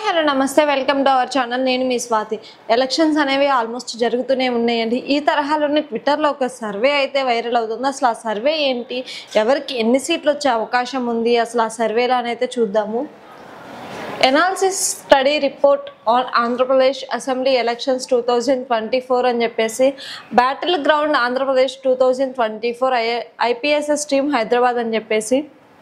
hello నమస్తే welcome to our channel నేను మీ స్వాతి ఎలక్షన్స్ అనేవి ఆల్మోస్ట్ జరుగుతూనే ఉన్నాయండి ఈ తరహాలోనే ట్విట్టర్లో ఒక సర్వే అయితే వైరల్ అవుతుంది అసలు ఆ సర్వే ఏంటి ఎవరికి ఎన్ని సీట్లు వచ్చే అవకాశం ఉంది అసలు ఆ సర్వేలో అయితే చూద్దాము analysis study report on Andhra Pradesh assembly elections two thousand twenty four అని చెప్పేసి battle ground Andhra Pradesh two thousand twenty four I IPSS team Hyderabad అని చెప్పేసి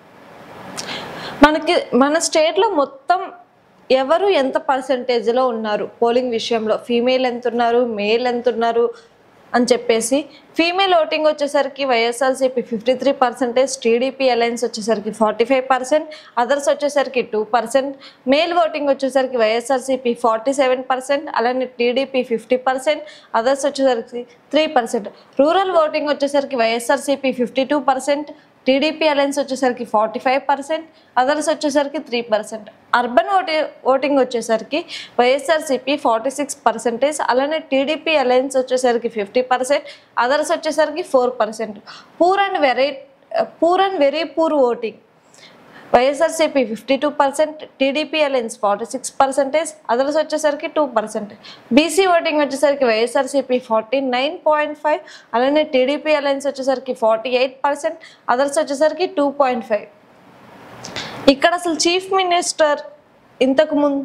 మనకి మన స్టేట్లో మొత్తం ఎవరు ఎంత పర్సంటేజ్లో ఉన్నారు పోలింగ్ విషయంలో ఫీమేల్ ఎంత ఉన్నారు మేల్ ఎంత ఉన్నారు అని చెప్పేసి ఫీమేల్ ఓటింగ్ వచ్చేసరికి YSRCP fifty three percentage TDP alliance వచ్చేసరికి ఫార్టీ ఫైవ్ పర్సెంట్ అదర్స్ వచ్చేసరికి టూ పర్సెంట్ మేల్ ఓటింగ్ వచ్చేసరికి వైఎస్ఆర్సీపీ ఫార్టీ సెవెన్ పర్సెంట్ అలానే టీడీపీ ఫిఫ్టీ పర్సెంట్ అదర్స్ వచ్చేసరికి త్రీ పర్సెంట్ రూరల్ ఓటింగ్ వచ్చేసరికి YSRCP fifty two percent TDP alliance వచ్చేసరికి forty five percent others వచ్చేసరికి three percent urban ఓటి voting వచ్చేసరికి YSRCP forty six percentage అలానే TDP alliance వచ్చేసరికి fifty percent others వచ్చేసరికి four percent poor and very poor and very poor voting YSRCP fifty two percent TDP alliance forty six percentage others వచ్చేసరికి two percent BC voting వచ్చేసరికి YSRCP forty nine point five అలానే TDP alliance వచ్చేసరికి forty eight percent others వచ్చేసరికి two point five ఇక్కడ అసలు chief minister ఇంతకు ముందు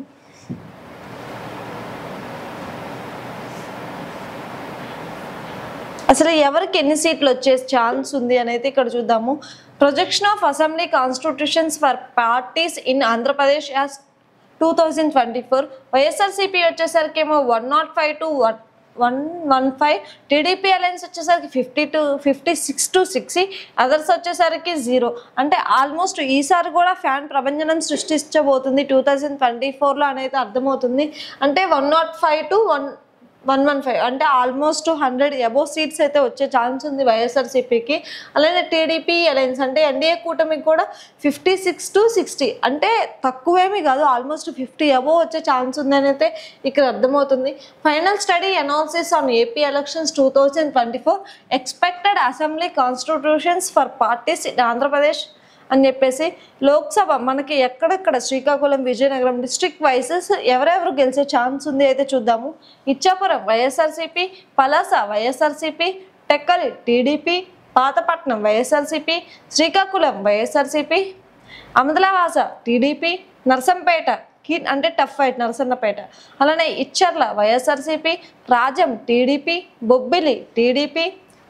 అసలు ఎవరికి ఎన్ని సీట్లు వచ్చే ఛాన్స్ ఉంది అనేది ఇక్కడ చూద్దాము projection of assembly constitutions for parties in Andhra Pradesh as two thousand twenty four YSRCP వచ్చేసరికి ఏమో one not five to one one one five TDP alliance వచ్చేసరికి fifty to fifty six to sixty others వచ్చేసరికి zero అంటే almost ఈసారి కూడా fan ప్రభంజనం సృష్టించబోతుంది two thousand twenty ఫోర్లో అనేది అర్థమవుతుంది అంటే one not five to one one one five అంటే ఆల్మోస్ట్ హండ్రెడ్ అబోవ్ సీట్స్ అయితే వచ్చే ఛాన్స్ ఉంది వైఎస్ఆర్సీపీకి అలానే టీడీపీ అలయన్స్ అంటే ఎన్డీఏ కూటమికి కూడా ఫిఫ్టీ సిక్స్ టు సిక్స్టీ అంటే తక్కువేమీ కాదు ఆల్మోస్ట్ ఫిఫ్టీ అబోవ్ వచ్చే ఛాన్స్ ఉందని అయితే ఇక్కడ అర్థమవుతుంది final study analysis on AP elections two thousand twenty four expected assembly constitutions for parties in Andhra Pradesh అని చెప్పేసి లోక్సభ మనకి ఎక్కడెక్కడ శ్రీకాకుళం విజయనగరం డిస్ట్రిక్ట్ వైసెస్ ఎవరెవరు గెలిచే ఛాన్స్ ఉంది అయితే చూద్దాము Ichchapuram YSRCP Palasa YSRCP Tekkali TDP Pathapatnam YSRCP Srikakulam YSRCP Amadalavalasa TDP Narsampeta కీ అంటే టఫ్ ఫైట్ నరసన్నపేట అలానే Icharla YSRCP Rajam TDP Bobbili TDP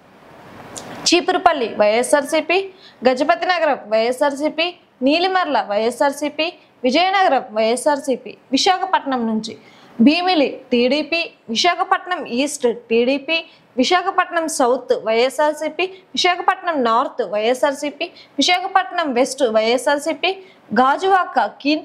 Cheepurupalli YSRCP Gajapathi Nagaram YSRCP Nellimarla YSRCP Vizianagaram YSRCP Visakhapatnam నుంచి Bheemili TDP Visakhapatnam east TDP Visakhapatnam south YSRCP Visakhapatnam north YSRCP Visakhapatnam west YSRCP Gajuwaka కీన్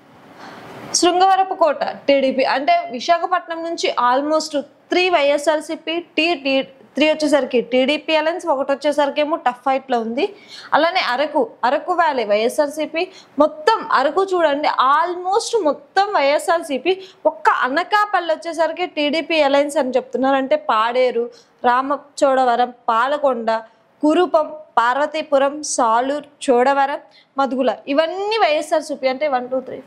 శృంగవరపుకోట టీడీపీ అంటే విశాఖపట్నం నుంచి almost three YSRCP T T three వచ్చేసరికి TDP alliance ఒకటి వచ్చేసరికి ఏమో టఫ్ ఫైట్లో ఉంది అలానే అరకు అరకు వ్యాలీ వైఎస్ఆర్సీపీ మొత్తం అరకు చూడండి ఆల్మోస్ట్ మొత్తం వైఎస్ఆర్సీపీ ఒక్క అనకాపల్లి వచ్చేసరికి టీడీపీ అలయన్స్ అని చెప్తున్నారు అంటే పాడేరు రామచోడవరం పాలకొండ కురుపం పార్వతీపురం సాలూర్ చోడవరం మధుగుల ఇవన్నీ వైఎస్ఆర్సీపీ అంటే వన్ టూ త్రీ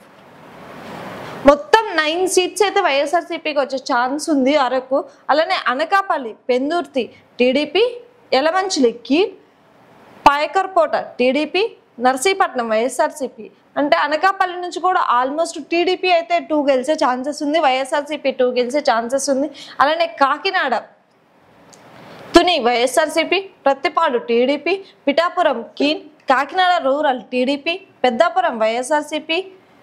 మొత్తం నైన్ సీట్స్ అయితే వైఎస్ఆర్సీపీకి వచ్చే ఛాన్స్ ఉంది అరకు అలానే అనకాపల్లి పెందుర్తి టీడీపీ యలమంచిలికి పాయకర్పోట టీడీపీ నర్సీపట్నం వైఎస్ఆర్సీపీ అంటే అనకాపల్లి నుంచి కూడా ఆల్మోస్ట్ టీడీపీ అయితే టూ గెలిచే ఛాన్సెస్ ఉంది వైఎస్ఆర్సీపీ టూ గెలిచే ఛాన్సెస్ ఉంది అలానే కాకినాడ తుని వైఎస్ఆర్సీపీ ప్రత్తిపాడు టీడీపీ పిఠాపురం కీన్ Kakinada rural TDP Peddapuram YSRCP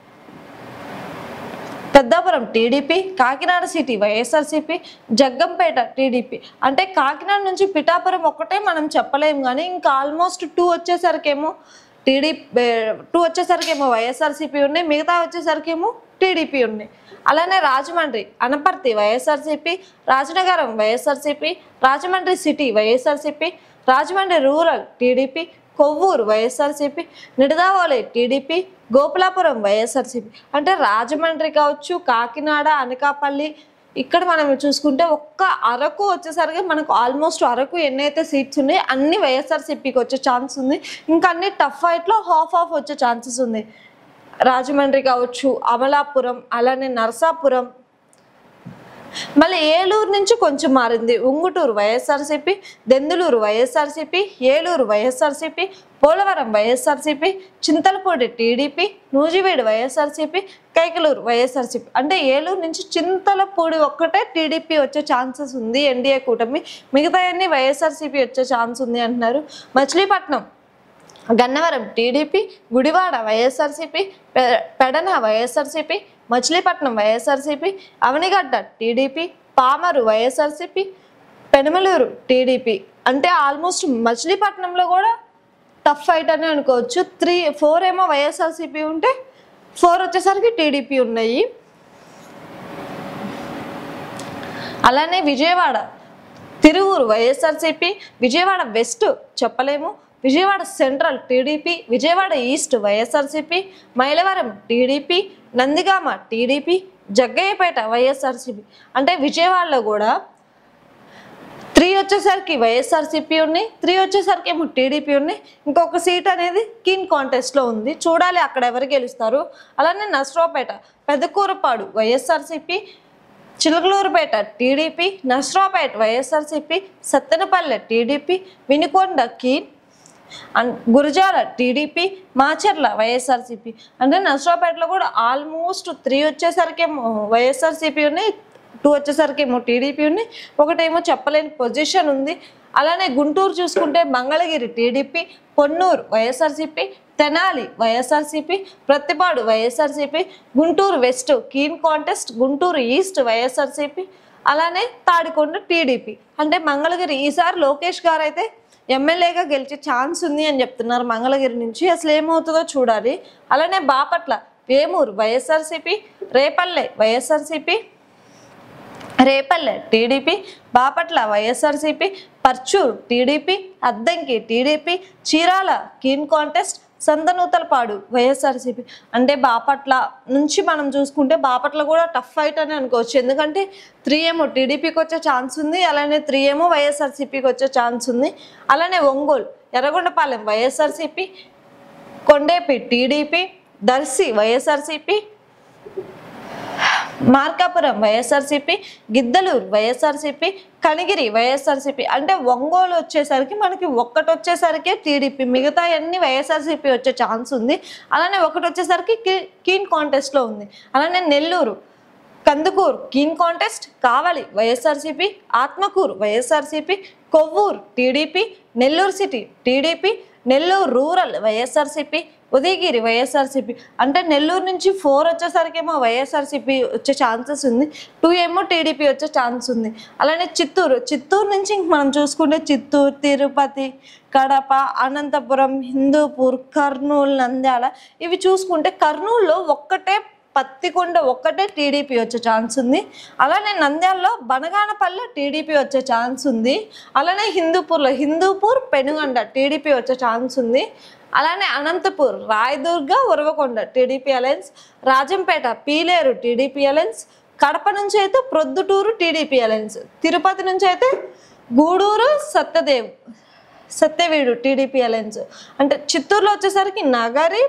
Peddapuram TDP Kakinada city YSRCP Jaggampeta TDP అంటే కాకినాడ నుంచి పిఠాపురం ఒక్కటే మనం చెప్పలేము కానీ ఇంకా ఆల్మోస్ట్ టూ వచ్చేసరికేమో టీడీపీ టూ వచ్చేసరికేమో వైఎస్ఆర్సీపీ ఉన్నాయి మిగతా వచ్చేసరికేమో టీడీపీ ఉన్నాయి అలానే Rajahmundry Anaparthi YSRCP Rajanagaram YSRCP Rajahmundry city YSRCP Rajahmundry rural TDP Kovvur YSRCP Nidadavole TDP Gopalapuram YSRCP అంటే రాజమండ్రి కావచ్చు కాకినాడ అనకాపల్లి ఇక్కడ మనం చూసుకుంటే ఒక్క అరకు వచ్చేసరికి మనకు ఆల్మోస్ట్ అరకు ఎన్నైతే సీట్స్ ఉన్నాయి అన్ని వైఎస్ఆర్సీపీకి వచ్చే ఛాన్స్ ఉంది ఇంకా అన్ని టఫ్ ఫైట్లో హాఫ్ ఆఫ్ వచ్చే ఛాన్సెస్ ఉంది రాజమండ్రి కావచ్చు అమలాపురం అలానే నరసాపురం మళ్ళీ ఏలూరు నుంచి కొంచెం మారింది Unguturu YSRCP Denduluru YSRCP Eluru YSRCP Polavaram YSRCP Chintalapudi TDP Nuzvid YSRCP Kaikaluru YSRCP అంటే ఏలూరు నుంచి చింతలపూడి ఒక్కటే టీడీపీ వచ్చే ఛాన్సెస్ ఉంది ఎన్డీఏ కూటమి మిగతా అన్ని వైఎస్ఆర్సీపీ వచ్చే ఛాన్స్ ఉంది అంటున్నారు మచిలీపట్నం గన్నవరం టీడీపీ గుడివాడ వైఎస్ఆర్సీపీ పె- పెడన వైఎస్ఆర్సీపీ మచిలీపట్నం వైఎస్ఆర్సీపీ అవనిగడ్డ టీడీపీ పామరు వైఎస్ఆర్సీపీ పెనమలూరు టీడీపీ అంటే ఆల్మోస్ట్ మచిలీపట్నంలో కూడా టఫ్ ఫైట్ అని అనుకోవచ్చు త్రీ ఫోర్ ఏమో వైఎస్ఆర్సీపీ ఉంటే ఫోర్ వచ్చేసరికి టీడీపీ ఉన్నాయి అలానే విజయవాడ తిరువురు వైఎస్ఆర్సీపీ విజయవాడ వెస్ట్ చెప్పలేము విజయవాడ సెంట్రల్ టీడీపీ విజయవాడ ఈస్ట్ వైఎస్ఆర్సీపీ మైలవరం టీడీపీ నందిగామ టీడీపీ జగ్గయ్యపేట వైఎస్ఆర్సీపీ అంటే విజయవాడలో కూడా త్రీ వచ్చేసరికి వైఎస్ఆర్సీపీ ఉన్నాయి త్రీ వచ్చేసరికి ఏమో టీడీపీ ఉన్నాయి ఇంకొక సీట్ అనేది కీన్ కాంటెస్ట్లో ఉంది చూడాలి అక్కడ ఎవరు గెలుస్తారు అలానే నస్రావుపేట పెద్దకూరపాడు వైఎస్ఆర్సీపీ చిలకలూరుపేట టీడీపీ నస్రావుపేట వైఎస్ఆర్సీపీ సత్తెనపల్లె టీడీపీ వినుకొండ కీన్ అండ్ గురజాల టీడీపీ మాచర్ల వైఎస్ఆర్సీపీ అంటే నర్సరావుపేటలో కూడా ఆల్మోస్ట్ త్రీ వచ్చేసరికి వైఎస్ఆర్సీపీ ఉన్నాయి టూ వచ్చేసరికి ఏమో టీడీపీ ఉన్నాయి ఒకటేమో చెప్పలేని పొజిషన్ ఉంది అలానే గుంటూరు చూసుకుంటే Mangalagiri TDP Ponnur YSRCP Tenali YSRCP Prathipadu YSRCP Guntur west keen contest Guntur east YSRCP అలానే తాడికొండ టీడీపీ అంటే మంగళగిరి ఈసారి లోకేష్ గారు అయితే ఎమ్మెల్యేగా గెలిచే ఛాన్స్ ఉంది అని చెప్తున్నారు మంగళగిరి నుంచి అసలు ఏమవుతుందో చూడాలి అలానే బాపట్ల వేమూరు వైఎస్ఆర్సీపీ రేపల్లె వైఎస్ఆర్సీపీ రేపల్లె టీడీపీ బాపట్ల వైఎస్ఆర్సీపీ పర్చూరు టీడీపీ అద్దంకి టీడీపీ చీరాల కీన్ కాంటెస్ట్ సంతనూతలపాడు వైఎస్ఆర్సీపీ అంటే బాపట్ల నుంచి మనం చూసుకుంటే బాపట్ల కూడా టఫ్ ఫైట్ అని అనుకోవచ్చు ఎందుకంటే త్రీ ఏమో టీడీపీకి వచ్చే ఛాన్స్ ఉంది అలానే త్రీ ఏమో వైఎస్ఆర్సీపీకి వచ్చే ఛాన్స్ ఉంది అలానే ఒంగోలు ఎర్రగొండపాలెం వైఎస్ఆర్సీపీ కొండేపి టీడీపీ దర్శి వైఎస్ఆర్సీపీ మార్కాపురం వైఎస్ఆర్సీపీ గిద్దలూరు వైఎస్ఆర్సీపీ కనిగిరి వైఎస్ఆర్సీపీ అంటే ఒంగోలు వచ్చేసరికి మనకి ఒక్కటి వచ్చేసరికి టీడీపీ మిగతా అన్ని వైఎస్ఆర్సీపీ వచ్చే ఛాన్స్ ఉంది అలానే ఒకటి వచ్చేసరికి కీ- కీన్ కాంటెస్ట్లో ఉంది అలానే Nellore Kandukur keen contest Kavali YSRCP Atmakur YSRCP Kovur TDP Nellore city TDP Nellore rural YSRCP Udayagiri YSRCP అంటే నెల్లూరు నుంచి ఫోర్ వచ్చేసరికి ఏమో వైఎస్ఆర్సీపీ వచ్చే ఛాన్సెస్ ఉంది టూ ఏమో టీడీపీ వచ్చే ఛాన్స్ ఉంది అలానే చిత్తూరు చిత్తూరు నుంచి ఇంక మనం చూసుకుంటే చిత్తూరు తిరుపతి కడప అనంతపురం హిందూపూర్ కర్నూలు నంద్యాల ఇవి చూసుకుంటే కర్నూలులో ఒక్కటే పత్తికొండ ఒక్కటే టీడీపీ వచ్చే ఛాన్స్ ఉంది అలానే నంద్యాలలో బనగానపల్లె టీడీపీ వచ్చే ఛాన్స్ ఉంది అలానే హిందూపూర్లో హిందూపూర్ పెనుగొండ టీడీపీ వచ్చే ఛాన్స్ ఉంది అలానే అనంతపూర్ రాయదుర్గ ఉరవకొండ టీడీపీ అలయన్స్ రాజంపేట పీలేరు టీడీపీ అలయన్స్ కడప నుంచి అయితే ప్రొద్దుటూరు టీడీపీ అలయన్స్ తిరుపతి నుంచి అయితే గూడూరు సత్యదేవ్ సత్యవీడు టీడీపీ అలయన్స్ అంటే చిత్తూరులో వచ్చేసరికి నగరి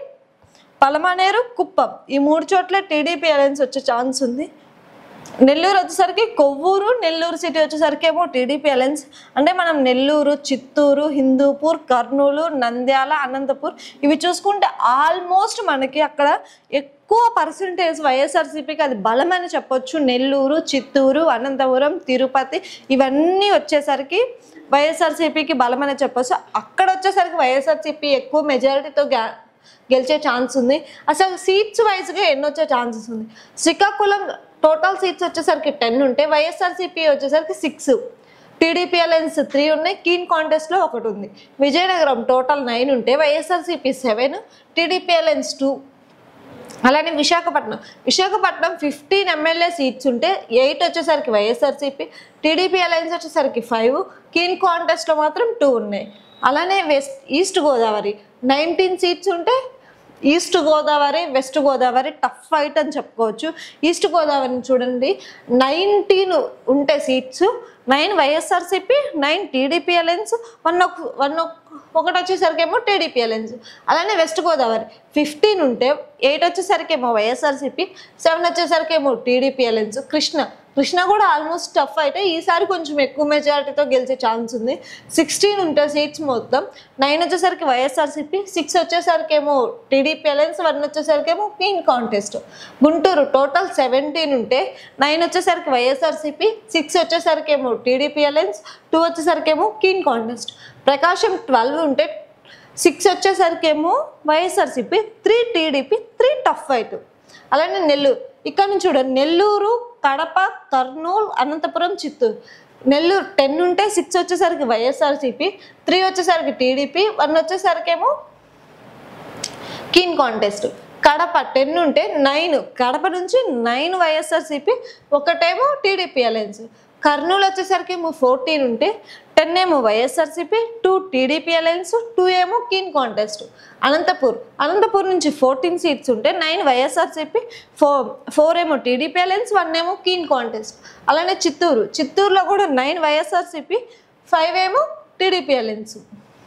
పలమనేరు కుప్పం ఈ మూడు చోట్ల టీడీపీ అలయన్స్ వచ్చే ఛాన్స్ ఉంది నెల్లూరు వచ్చేసరికి కొవ్వూరు నెల్లూరు సిటీ వచ్చేసరికి ఏమో టీడీపీ అలయన్స్ అంటే మనం నెల్లూరు చిత్తూరు హిందూపూర్ కర్నూలు నంద్యాల అనంతపూర్ ఇవి చూసుకుంటే ఆల్మోస్ట్ మనకి అక్కడ ఎక్కువ పర్సంటేజ్ వైఎస్ఆర్సీపీకి అది బలమని చెప్పొచ్చు నెల్లూరు చిత్తూరు అనంతపురం తిరుపతి ఇవన్నీ వచ్చేసరికి వైఎస్ఆర్సీపీకి బలమని చెప్పొచ్చు అక్కడ వచ్చేసరికి వైఎస్ఆర్సీపీ ఎక్కువ మెజారిటీతో గ్యా గెలిచే ఛాన్స్ ఉంది అసలు సీట్స్ వైజ్గా ఎన్ని వచ్చే ఛాన్సెస్ ఉంది శ్రీకాకుళం టోటల్ సీట్స్ వచ్చేసరికి టెన్ ఉంటే వైఎస్ఆర్సీపీ వచ్చేసరికి సిక్స్ టీడీపీ అలయన్స్ త్రీ ఉన్నాయి కీన్ కాంటెస్ట్లో ఒకటి ఉంది విజయనగరం టోటల్ నైన్ ఉంటే YSRCP seven TDP alliance two అలానే Visakhapatnam Visakhapatnam fifteen MLA seats ఉంటే ఎయిట్ వచ్చేసరికి వైఎస్ఆర్సీపీ టీడీపీ అలయన్స్ వచ్చేసరికి ఫైవ్ కీన్ కాంటెస్ట్లో మాత్రం టూ ఉన్నాయి అలానే west east Godavari nineteen seats ఉంటే east Godavari west Godavari tough fight అని చెప్పుకోవచ్చు ఈస్ట్ గోదావరిని చూడండి నైన్టీన్ ఉంటే seats nine YSRCP nine TDP alliance one ఒక వన్ ఒకటి వచ్చేసరికి ఏమో టీడీపీ అలయన్స్ అలానే వెస్ట్ గోదావరి ఫిఫ్టీన్ ఉంటే ఎయిట్ వచ్చేసరికి ఏమో వైఎస్ఆర్సిపి సెవెన్ వచ్చేసరికి ఏమో టీడీపీ అలయన్స్ కృష్ణ కృష్ణ కూడా ఆల్మోస్ట్ టఫ్ అయితే ఈసారి కొంచెం ఎక్కువ మెజారిటీతో గెలిచే ఛాన్స్ ఉంది సిక్స్టీన్ ఉంటాయి సీట్స్ మొత్తం నైన్ వచ్చేసరికి వైఎస్ఆర్సీపీ సిక్స్ వచ్చేసరికి ఏమో టీడీపీ అలయన్స్ వన్ వచ్చేసరికి ఏమో keen contest Guntur total seventeen ఉంటే నైన్ వచ్చేసరికి వైఎస్ఆర్సీపీ సిక్స్ వచ్చేసరికి ఏమో టీడీపీ అలయన్స్ టూ వచ్చేసరికి ఏమో క్వీన్ కాంటెస్ట్ ప్రకాశం ట్వెల్వ్ ఉంటే సిక్స్ వచ్చేసరికి ఏమో YSRCP three TDP three tough fight అలానే నెల్లూరు ఇక్కడ నుంచి చూడండి నెల్లూరు కడప కర్నూలు అనంతపురం చిత్తూరు నెల్లూరు టెన్ ఉంటే సిక్స్ వచ్చేసరికి వైఎస్ఆర్సీపీ త్రీ వచ్చేసరికి టీడీపీ వన్ వచ్చేసరికి ఏమో కీన్ కాంటెస్ట్ కడప టెన్ ఉంటే నైన్ కడప నుంచి నైన్ వైఎస్ఆర్సీపీ ఒకటేమో టీడీపీ అలయన్స్ కర్నూలు వచ్చేసరికి ఏమో ఫోర్టీన్ ఉంటే టెన్ ఏమో YSRCP two TDP alliance two ఏమో కీన్ కాంటెస్ట్ అనంతపూర్ అనంతపూర్ నుంచి ఫోర్టీన్ సీట్స్ ఉంటే నైన్ వైఎస్ఆర్సీపీ ఫోర్ ఫోర్ ఏమో టీడీపీ అలయన్స్ వన్ ఏమో కీన్ కాంటెస్ట్ అలానే చిత్తూరు చిత్తూరులో కూడా నైన్ వైఎస్ఆర్సీపీ ఫైవ్ ఏమో టీడీపీ అలయన్స్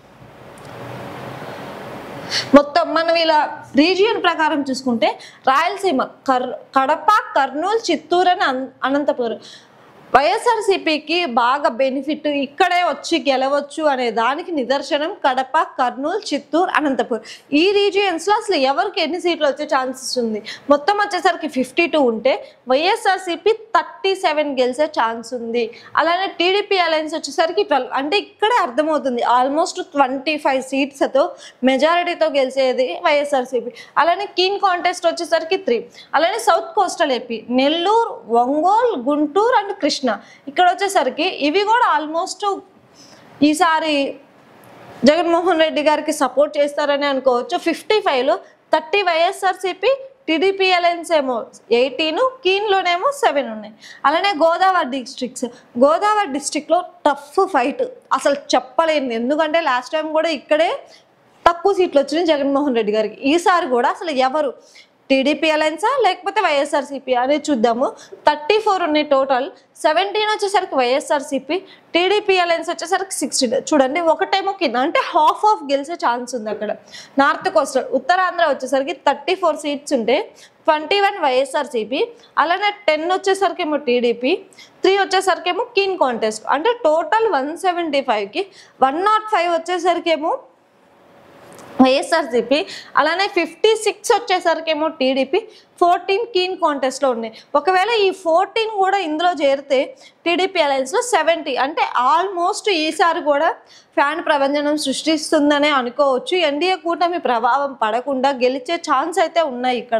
మొత్తం మనం ఇలా రీజియన్ ప్రకారం చూసుకుంటే రాయలసీమ కర్ కడప కర్నూలు చిత్తూరు అని అన్- అనంతపురం వైఎస్ఆర్సీపీకి బాగా బెనిఫిట్ ఇక్కడే వచ్చి గెలవచ్చు అనే దానికి నిదర్శనం కడప కర్నూలు చిత్తూరు అనంతపురం ఈ రీజియన్స్లో అసలు ఎవరికి ఎన్ని సీట్లు వచ్చే ఛాన్సెస్ ఉంది మొత్తం వచ్చేసరికి ఫిఫ్టీ టూ ఉంటే వైఎస్ఆర్సీపీ థర్టీ సెవెన్ గెలిచే ఛాన్స్ ఉంది అలానే టీడీపీ అలయన్స్ వచ్చేసరికి ట్వెల్వ్ అంటే ఇక్కడే అర్థమవుతుంది ఆల్మోస్ట్ ట్వంటీ ఫైవ్ సీట్స్తో మెజారిటీతో గెలిచేది వైఎస్ఆర్సీపీ అలానే కీన్ కాంటెస్ట్ వచ్చేసరికి త్రీ అలానే south coastal AP Nellore Ongole Guntur and Krishna ఇక్కడ వచ్చేసరికి ఇవి కూడా ఆల్మోస్ట్ ఈసారి జగన్మోహన్ రెడ్డి గారికి సపోర్ట్ చేస్తారని అనుకోవచ్చు ఫిఫ్టీ ఫైవ్లో థర్టీ వైఎస్ఆర్సీపీ టీడీపీ అలయన్స్ ఏమో ఎయిటీన్ కీన్లోనేమో సెవెన్ ఉన్నాయి అలానే గోదావరి డిస్ట్రిక్ట్స్ గోదావరి డిస్ట్రిక్ట్లో టఫ్ ఫైట్ అసలు చెప్పలేను ఎందుకంటే లాస్ట్ టైం కూడా ఇక్కడే తక్కువ సీట్లు వచ్చినాయి జగన్మోహన్ రెడ్డి గారికి ఈసారి కూడా అసలు ఎవరు టీడీపీ అలయన్సా లేకపోతే వైఎస్ఆర్సీపీ అనేది చూద్దాము థర్టీ ఫోర్ ఉన్నాయి టోటల్ సెవెంటీన్ వచ్చేసరికి వైఎస్ఆర్సీపీ టీడీపీ అలయన్స్ వచ్చేసరికి సిక్స్టీన్ చూడండి ఒకటేమో కింద అంటే హాఫ్ ఆఫ్ గెలిచే ఛాన్స్ ఉంది అక్కడ నార్త్ కోస్టల్ ఉత్తరాంధ్ర వచ్చేసరికి థర్టీ ఫోర్ సీట్స్ ఉంటే ట్వంటీ వన్ వైఎస్ఆర్సీపీ అలానే టెన్ వచ్చేసరికి ఏమో టీడీపీ త్రీ వచ్చేసరికి ఏమో కీన్ కాంటెస్ట్ అంటే టోటల్ వన్ సెవెంటీ ఫైవ్కి వన్ నాట్ ఫైవ్ వచ్చేసరికి ఏమో వైఎస్ఆర్సీపీ అలానే ఫిఫ్టీ సిక్స్ వచ్చేసరికి ఏమో టీడీపీ ఫోర్టీన్ కీన్ కాంటెస్ట్లో ఉన్నాయి ఒకవేళ ఈ ఫోర్టీన్ కూడా ఇందులో చేరితే టీడీపీ అలయన్స్లో సెవెంటీ అంటే ఆల్మోస్ట్ ఈసారి కూడా ఫ్యాన్ ప్రభంజనం సృష్టిస్తుందనే అనుకోవచ్చు ఎన్డీఏ కూటమి ప్రభావం పడకుండా గెలిచే ఛాన్స్ అయితే ఉన్నాయి ఇక్కడ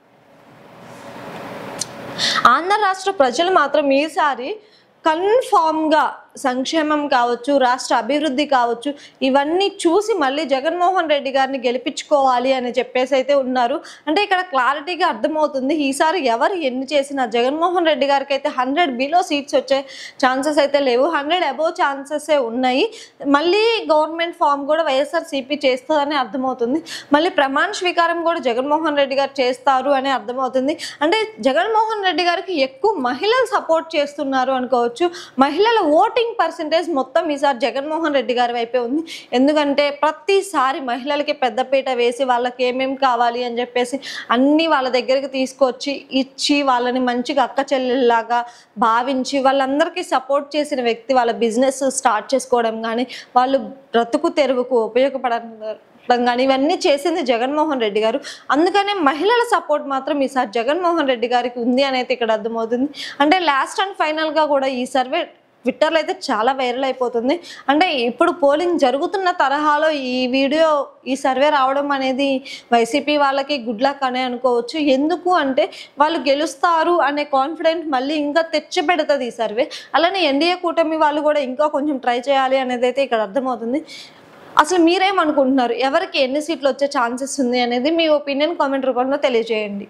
ఆంధ్ర రాష్ట్ర ప్రజలు మాత్రం ఈసారి కన్ఫామ్గా సంక్షేమం కావచ్చు రాష్ట్ర అభివృద్ధి కావచ్చు ఇవన్నీ చూసి మళ్ళీ జగన్మోహన్ రెడ్డి గారిని గెలిపించుకోవాలి అని చెప్పేసి అయితే ఉన్నారు అంటే ఇక్కడ క్లారిటీగా అర్థమవుతుంది ఈసారి ఎవరు ఎన్ని చేసినా జగన్మోహన్ రెడ్డి గారికి అయితే హండ్రెడ్ బిలో సీట్స్ వచ్చే ఛాన్సెస్ అయితే లేవు హండ్రెడ్ అబోవ్ ఛాన్సెసే ఉన్నాయి మళ్ళీ గవర్నమెంట్ ఫామ్ కూడా వైఎస్ఆర్ సిపి చేస్తుందని అర్థమవుతుంది మళ్ళీ ప్రమాణ స్వీకారం కూడా జగన్మోహన్ రెడ్డి గారు చేస్తారు అని అర్థమవుతుంది అంటే జగన్మోహన్ రెడ్డి గారికి ఎక్కువ మహిళలు సపోర్ట్ చేస్తున్నారు అనుకోవచ్చు మహిళల ఓటింగ్ పర్సంటేజ్ మొత్తం ఈసారి జగన్మోహన్ రెడ్డి గారి వైపే ఉంది ఎందుకంటే ప్రతిసారి మహిళలకి పెద్దపీట వేసి వాళ్ళకి ఏమేమి కావాలి అని చెప్పేసి అన్నీ వాళ్ళ దగ్గరికి తీసుకొచ్చి ఇచ్చి వాళ్ళని మంచిగా అక్క చెల్లెల్లాగా భావించి వాళ్ళందరికీ సపోర్ట్ చేసిన వ్యక్తి వాళ్ళ బిజినెస్ స్టార్ట్ చేసుకోవడం కానీ వాళ్ళు బ్రతుకు తెరువుకు ఉపయోగపడడం కానీ ఇవన్నీ చేసింది జగన్మోహన్ రెడ్డి గారు అందుకనే మహిళల సపోర్ట్ మాత్రం ఈసారి జగన్మోహన్ రెడ్డి గారికి ఉంది అని అయితే ఇక్కడ అర్థమవుతుంది అంటే లాస్ట్ అండ్ ఫైనల్గా కూడా ఈ సర్వే ట్విట్టర్లో అయితే చాలా వైరల్ అయిపోతుంది అంటే ఇప్పుడు పోలింగ్ జరుగుతున్న తరహాలో ఈ వీడియో ఈ సర్వే రావడం అనేది వైసీపీ వాళ్ళకి గుడ్ లక్ అనే అనుకోవచ్చు ఎందుకు అంటే వాళ్ళు గెలుస్తారు అనే కాన్ఫిడెంట్ మళ్ళీ ఇంకా తెచ్చిపెడుతుంది ఈ సర్వే అలానే ఎన్డీఏ కూటమి వాళ్ళు కూడా ఇంకా కొంచెం ట్రై చేయాలి అనేది అయితే ఇక్కడ అర్థమవుతుంది అసలు మీరేమనుకుంటున్నారు ఎవరికి ఎన్ని సీట్లు వచ్చే ఛాన్సెస్ ఉంది అనేది మీ ఒపీనియన్ కామెంట్ రూపంలో తెలియజేయండి